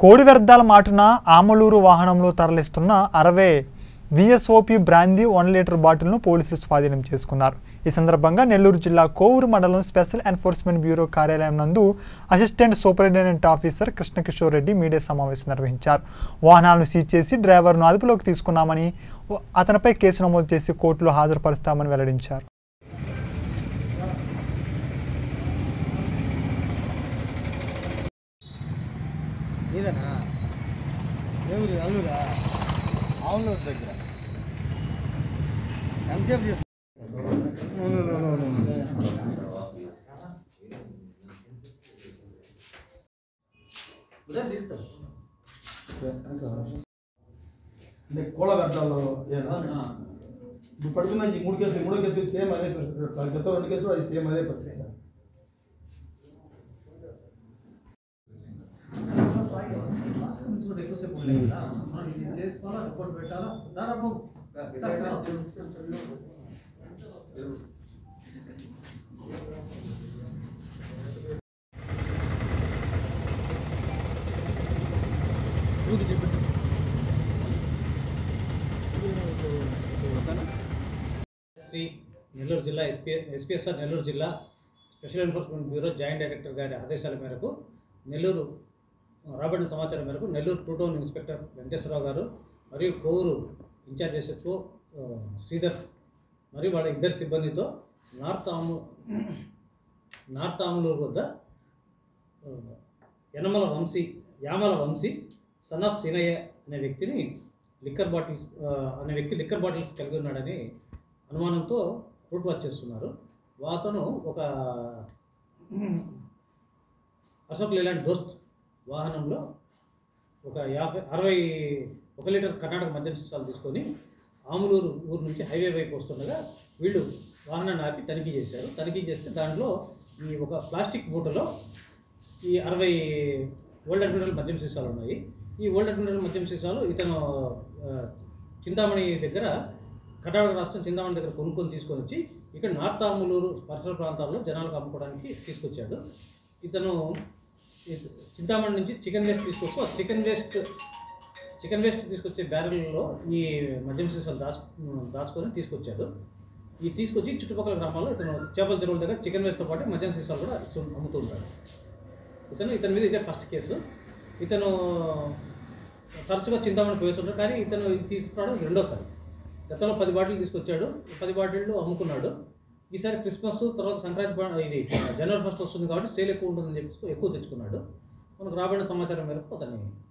కోడి వ్యర్థాల మాటున ఆమలూరు వాహనంలో తరలిస్తున్న అరవై విఎస్ఓపి బ్రాందీ వన్ లీటర్ బాటిల్ను పోలీసులు స్వాధీనం చేసుకున్నారు ఈ సందర్భంగా నెల్లూరు జిల్లా కోవూరు మండలం స్పెషల్ ఎన్ఫోర్స్మెంట్ బ్యూరో కార్యాలయం నందు assistant superintendent officer Krishnakishore Reddy media సమావేశం నిర్వహించారు వాహనాలను సీజ్ చేసి డ్రైవర్ను అదుపులోకి తీసుకున్నామని అతనిపై కేసు నమోదు చేసి కోర్టులో హాజరుపరుస్తామని వెల్లడించారు ఇదేనా ఎవరు అల్లురా ఆవులూరు దగ్గర ఎంతసేపు చేస్తా అంటే కోళ్ళ వ్యర్థాలు ఏనా ఇప్పుడు పడుతున్న ఈ మూడు కేసులు మూడో కేసు సేమ్ అదే పరిస్థితి గత రెండు కేసులు అది సేమ్ అదే పరిస్థితి సార్ శ్రీ నెల్లూరు జిల్లా ఎస్పీ ఎస్పీఎస్ఆర్ నెల్లూరు జిల్లా special enforcement bureau joint director గారి ఆదేశాల మేరకు నెల్లూరు రాబడిన సమాచారం మేరకు Nellore two town inspector Venkateswararao గారు మరియు కోవూరు ఇన్ఛార్జ్ ఎస్హెచ్ఓ ఆ, శ్రీధర్ మరియు వాళ్ళ ఇద్దరు సిబ్బందితో నార్త్ ఆము నార్త్ ఆములూరు వద్ద ఆ, యనమల వంశీ యామల వంశీ సన్ ఆఫ్ సీనయ్య అనే వ్యక్తిని లిక్కర్ బాటిల్స్ ఆ, అనే వ్యక్తి లిక్కర్ బాటిల్స్ కలిగి ఉన్నాడని అనుమానంతో రూట్ వాచ్ చేస్తున్నారు అతను ఒక అశోక్ లేలాండ్ దోస్త్ వాహనంలో ఒక యాభై అరవై ఒక లీటర్ కర్ణాటక మద్యం సీసాలు తీసుకొని ఆములూరు ఊరు నుంచి హైవే వైపు వస్తుండగా వీళ్ళు వాహనాన్ని ఆపి తనిఖీ చేశారు తనిఖీ చేస్తే దాంట్లో ఈ ఒక ప్లాస్టిక్ మూటలో ఈ అరవై ఓల్డ్ అడ్మిరల్ మద్యం సీసాలు ఉన్నాయి ఈ ఓల్డ్ అడ్మిరల్ మద్యం సీసాలు ఇతను ఆ, చింతామణి దగ్గర కర్ణాటక రాష్ట్రం చింతామణి దగ్గర కొనుక్కొని తీసుకొని వచ్చి ఇక్కడ నార్త్ ఆములూరు పరిసర ప్రాంతాల్లో జనాలకు అమ్ముకోవడానికి తీసుకొచ్చాడు ఇతను ఇత- చింతామణి నుంచి చికెన్ వేస్ట్ తీసుకొస్తూ ఆ చికెన్ వేస్ట్ చికెన్ వేస్ట్ తీసుకొచ్చే బ్యారెల్లో ఈ మద్యం సీసాలు దాచు దాచుకొని తీసుకొచ్చాడు ఈ తీసుకొచ్చి చుట్టుపక్కల గ్రామాల్లో ఇతను చేపల చెరువుల దగ్గర చికెన్ వేస్ట్తో పాటు మద్యం సీసాలు కూడా ఇస్తూ అమ్ముతూ ఉంటాడు ఇతను ఇతని మీద ఇదే ఫస్ట్ కేసు ఇతను తరచుగా చింతామణి పోయేస్తుంటాడు కానీ ఇతను ఇది తీసుకురావడం ఇది రెండోసారి గతంలో పది బాటిల్ తీసుకొచ్చాడు పది బాటిళ్ళు అమ్ముకున్నాడు ఈసారి క్రిస్మస్ తర్వాత సంక్రాంతి పం- ఇది జనవరి ఫస్ట్ వస్తుంది కాబట్టి సేల్ ఎక్కువ ఉంటుందని చెప్పి ఎక్కువ తెచ్చుకున్నాడు మనకు రాబడిన సమాచారం మేరకు అతన్ని